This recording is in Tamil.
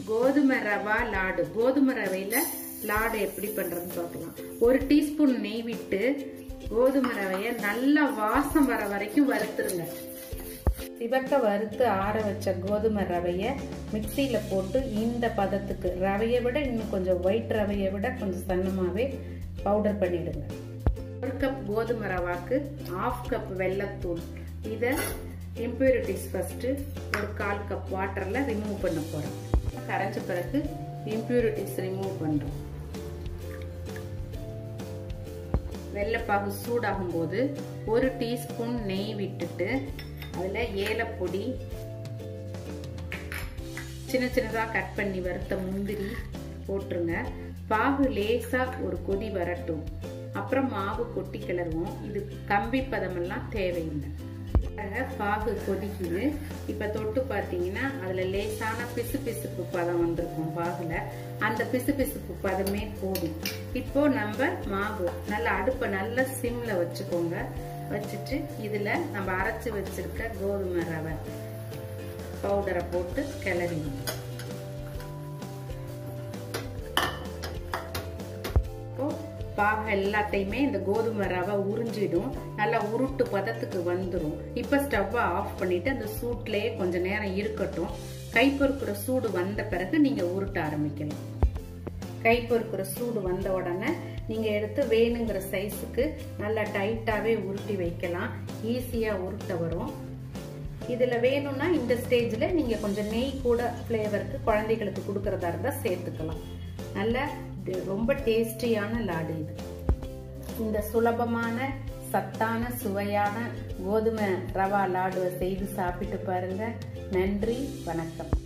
கோதுமை ரவா லாடு கோதுமை ரவையில லாடு எப்படி பண்றதுன்னு பார்க்கலாம் ஒரு டீஸ்பூன் நெய் விட்டு கோதுமை ரவைய நல்லா வாசம் வர வரைக்கும் வறுத்துருங்க சிவக்க வறுத்து ஆற வச்ச கோதுமை ரவைய மிக்சியில போட்டு இந்த பதத்துக்கு ரவையை விட இன்னும் கொஞ்சம் ஒயிட் ரவையை விட கொஞ்சம் சன்னமாவே பவுடர் பண்ணிடுங்க ஒரு கப் கோதுமை ரவாக்கு ஆஃப் கப் வெள்ளத்தூள் இதை இம்ப்யூரிட்டிஸ் ஃபர்ஸ்ட் ஒரு கால் கப் வாட்டர்ல ரிமூவ் பண்ண போறோம் கரைஞ்ச பிறகு இம்ப்யூரிட்டிஸ் ரிமூவ் பண்றோம் வெள்ளைப்பாகு சூடாகும் போது ஒரு டீஸ்பூன் நெய் விட்டுட்டு அதில் ஏலப்பொடி சின்ன சின்னதாக கட் பண்ணி வறுத்த முந்திரி போட்டுருங்க பாகு லேசாக ஒரு கொதி வரட்டும் அப்புறம் மாவு கொட்டி கிளறுவோம் இது கம்பி பதமெல்லாம் தேவையில்லை பாகு கொதிக்குது இப்போ தொட்டு பார்த்தீங்கன்னா அதில் லேசான பிசு பிசுப்பு பதம் வந்திருக்கும் பாகுல அந்த பிசு பிசுப்பு பதமே போதும் இப்போ நம்ம மாவு நல்லா அடுப்பை நல்லா சிம்ல வச்சுக்கோங்க வச்சுட்டு இதில் நம்ம அரைச்சி வச்சிருக்க கோதுமை ரவை பவுடரை போட்டு கிளறிடும் பாக எல்லாத்தையுமே இந்த கோதுமை ரவை உறிஞ்சிடும் நல்லா உருட்டு பதத்துக்கு வந்துடும் இப்போ ஸ்டவ்வை ஆஃப் பண்ணிட்டு அந்த சூட்லேயே கொஞ்ச நேரம் இருக்கட்டும் கை பொறுக்கிற சூடு வந்த பிறகு நீங்கள் உருட்ட ஆரம்பிக்கலாம் கை பொறுக்கிற சூடு வந்த உடனே நீங்கள் எடுத்து வேணுங்கிற சைஸுக்கு நல்லா டைட்டாகவே உருட்டி வைக்கலாம் ஈஸியாக உருட்ட வரும் இதில் வேணும்னா இந்த ஸ்டேஜில் நீங்கள் கொஞ்சம் நெய் கூட ஃப்ளேவருக்கு குழந்தைகளுக்கு கொடுக்குறதா இருந்தால் சேர்த்துக்கலாம் நல்ல ரொம்ப டேஸ்டியான லாடு இது இந்த சுலபமான சத்தான சுவையான கோதுமை ரவா லாடுவை செய்து சாப்பிட்டு பாருங்க நன்றி வணக்கம்